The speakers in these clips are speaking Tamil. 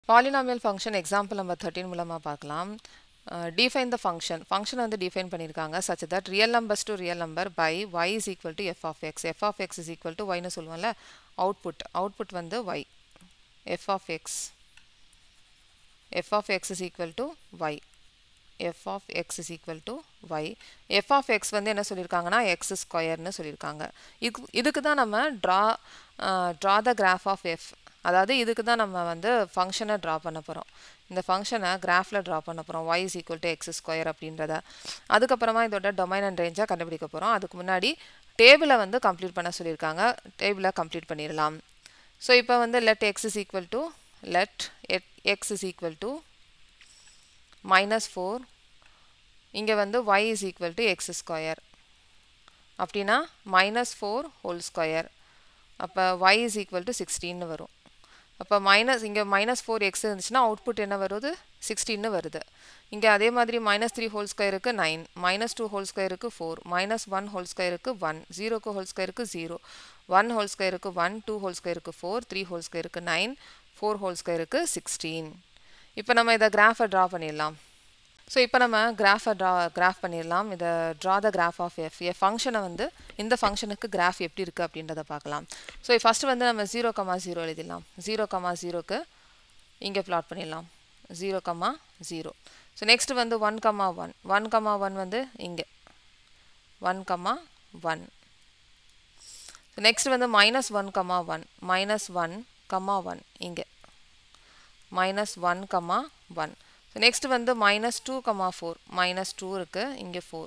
polynomial function example number thirteen மூலமாக பார்க்கலாம் டிஃபைன் த ஃபங்க்ஷன் ஃபங்க்ஷன் வந்து டிஃபைன் பண்ணியிருக்காங்க such that real numbers to real number by y is equal to f of x f of x is equal to ஒய்னு சொல்லுவோம்ல அவுட்புட் அவுட்புட் வந்து y f of x f of x is equal to y f of x is equal to y f of x வந்து என்ன சொல்லியிருக்காங்கன்னா எக்ஸ் ஸ்கொயர்னு சொல்லியிருக்காங்க இதுக்கு இதுக்கு தான் நம்ம draw draw the graph of f அதாவது இதுக்கு தான் நம்ம வந்து ஃபங்க்ஷனை ட்ரா பண்ண போகிறோம் இந்த ஃபங்க்ஷனை கிராஃபில் ட்ரா பண்ண போகிறோம் y is equal to x square அப்படின்றத அதுக்கப்புறமா இதோட டொமைன் அண்ட் ரேஞ்சாக கண்டுபிடிக்க போகிறோம் அதுக்கு முன்னாடி டேபிளை வந்து கம்ப்ளீட் பண்ண சொல்லியிருக்காங்க டேபிளை கம்ப்ளீட் பண்ணிடலாம் ஸோ இப்போ வந்து let x is equal to let x is equal to minus four இங்கே வந்து y is equal to x square அப்படின்னா மைனஸ் ஃபோர் ஹோல் ஸ்கொயர் அப்போ ஒய் இஸ் ஈக்குவல் டு சிக்ஸ்டீன்னு வரும் அப்போ மைனஸ் இங்கே மைனஸ் ஃபோர் எக்ஸ் இருந்துச்சுன்னா அவுட்புட் என்ன வருது சிக்ஸ்டீன்னு வருது இங்கே அதே மாதிரி மைனஸ் த்ரீ ஹோல் ஸ்கொயருக்கு நைன் மைனஸ் டூ ஹோல் ஸ்கொயருக்கு ஃபோர் மைனஸ் ஒன் ஹோல் ஸ்கொயருக்கு ஒன் ஜீரோக்கு ஹோல் ஸ்கொயருக்கு ஜீரோ ஒன் ஹோல் ஸ்கொயருக்கு ஒன் டூ ஹோல் ஸ்கொயருக்கு ஃபோர் த்ரீ ஹோல் ஸ்கொயருக்கு நைன் ஃபோர் ஹோல் ஸ்கொயருக்கு சிக்ஸ்டீன் இப்போ நம்ம இதை கிராஃபை ட்ரா பண்ணிடலாம் ஸோ இப்போ நம்ம கிராஃபை ட்ரா கிராஃப் பண்ணிடலாம் இதை draw the graph of f a ஃபங்க்ஷனை வந்து இந்த ஃபங்க்ஷனுக்கு கிராஃப் எப்படி இருக்குது அப்படின்றத பார்க்கலாம் ஸோ ஃபஸ்ட்டு வந்து நம்ம ஜீரோ கமா ஜீரோ எழுதிடலாம் ஜீரோ கமா ஜீரோக்கு இங்கே ப்ளாட் பண்ணிடலாம் zero comma zero so next வந்து one comma one one comma one வந்து இங்கே ஒன் கமா ஒன் நெக்ஸ்ட் வந்து minus one comma one minus one comma one இங்கே minus one comma one so next வந்து minus two comma four minus two இருக்குது இங்கே four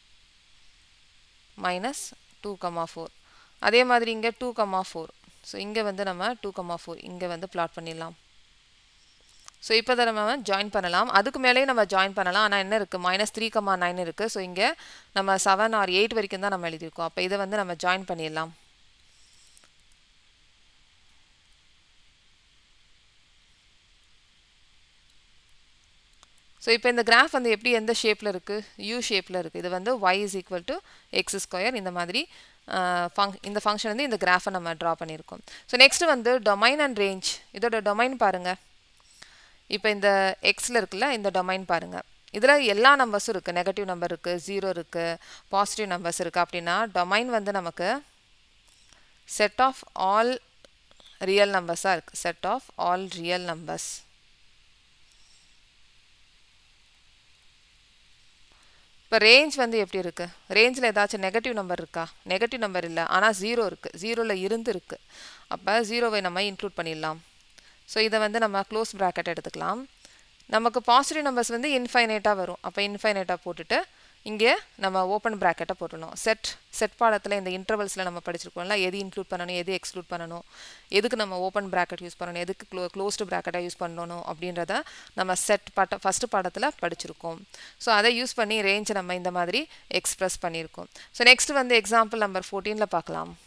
minus two comma four அதே மாதிரி இங்கே டூ கமா ஃபோர் ஸோ இங்கே வந்து நம்ம டூ கமா ஃபோர் இங்கே வந்து பிளாட் பண்ணிடலாம் ஸோ இப்போ தான் நம்ம ஜாயின் பண்ணலாம் அதுக்கு மேலேயும் நம்ம ஜாயின் பண்ணலாம் ஆனால் என்ன இருக்குது மைனஸ் த்ரீ கமா நைன் இருக்குது ஸோ இங்கே நம்ம செவன் ஆர் எயிட் வரைக்கும் தான் நம்ம எழுதியிருக்கோம் அப்போ இதை வந்து நம்ம ஜாயின் பண்ணிடலாம் ஸோ இப்போ இந்த கிராஃப் வந்து எப்படி எந்த ஷேப்பில் இருக்குது யூ ஷேப்பில் இருக்குது இது வந்து y is equal to x square இந்த மாதிரி ஃபங் இந்த ஃபங்க்ஷன் வந்து இந்த கிராஃபை நம்ம ட்ரா பண்ணியிருக்கோம் ஸோ நெக்ஸ்ட் வந்து டொமைன் அண்ட் ரேஞ்ச் இதோட டொமைன் பாருங்கள் இப்போ இந்த எக்ஸில் இருக்குல்ல இந்த டொமைன் பாருங்கள் இதில் எல்லா நம்பர்ஸும் இருக்குது நெகட்டிவ் நம்பர் இருக்குது ஜீரோ இருக்குது பாசிட்டிவ் நம்பர்ஸ் இருக்குது அப்படின்னா டொமைன் வந்து நமக்கு செட் ஆஃப் ஆல் ரியல் நம்பர்ஸாக இருக்குது set of all real numbers இப்போ ரேஞ்ச் வந்து எப்படி இருக்குது ரேஞ்சில் ஏதாச்சும் நெகட்டிவ் நம்பர் இருக்கா நெகட்டிவ் நம்பர் இல்லை ஆனால் ஜீரோ இருக்குது ஜீரோவில் இருந்து இருக்குது அப்போ ஜீரோவை நம்ம இன்க்ளூட் பண்ணிடலாம் ஸோ இதை வந்து நம்ம க்ளோஸ் ப்ராக்கெட் எடுத்துக்கலாம் நமக்கு பாசிட்டிவ் நம்பர்ஸ் வந்து இன்ஃபைனேட்டாக வரும் அப்போ இன்ஃபைனேட்டாக போட்டுட்டு இங்கே நம்ம ஓப்பன் ப்ராக்கெட்டை போட்டுடணும் செட் செட் பாடத்தில் இந்த இன்டர்வல்ஸில் நம்ம படிச்சிருக்கோம்ல எது இன்க்ளூட் பண்ணணும் எது எக்ஸ்க்ளூட் பண்ணணும் எதுக்கு நம்ம ஓப்பன் ப்ராக்கெட் யூஸ் பண்ணணும் எதுக்கு க்ளோ க்ளோஸ்டு ப்ராக்கெட்டை யூஸ் பண்ணணும் அப்படின்றத நம்ம செட் பாட்ட ஃபஸ்ட்டு பாடத்தில் படிச்சிருக்கோம் ஸோ அதை யூஸ் பண்ணி ரேஞ்சை நம்ம இந்த மாதிரி எக்ஸ்ப்ரெஸ் பண்ணியிருக்கோம் ஸோ நெக்ஸ்ட் வந்து எக்ஸாம்பிள் நம்பர் ஃபோர்டீனில் பார்க்கலாம்